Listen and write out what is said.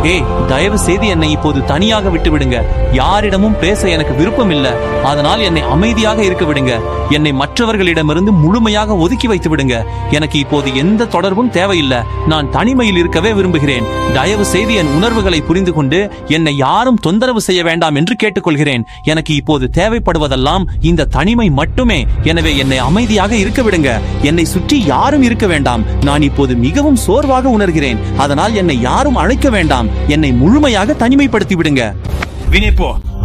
ஏய் தயவு செய்து என்னை இப்போது தனியாக விட்டு விடுங்க யாரிடமும் பேச எனக்கு விருப்பம் இல்ல அதனால் என்னை அமைதியாக இருக்க விடுங்க என்னை மற்றவர்களிடமிருந்து முழுமையாக ஒதுக்கி வைத்து விடுங்க எனக்கு இப்போது எந்த தொடர்பும் தேவையில்லை நான் தனிமையில் இருக்கவே விரும்புகிறேன் தயவு செய்து என் உணர்வுகளை புரிந்து கொண்டு என்னை யாரும் தொந்தரவு செய்ய வேண்டாம் என்று கேட்டுக்கொள்கிறேன் எனக்கு இப்போது தேவைப்படுவதெல்லாம் இந்த தனிமை மட்டுமே எனவே என்னை அமைதியாக இருக்க விடுங்க என்னை சுற்றி யாரும் இருக்க வேண்டாம் நான் இப்போது மிகவும் சோர்வாக உணர்கிறேன் அதனால் என்னை யாரும் அழைக்க வேண்டாம் என்னை முழுமையாக தனிமைப்படுத்தி விடுங்க Vieni po'.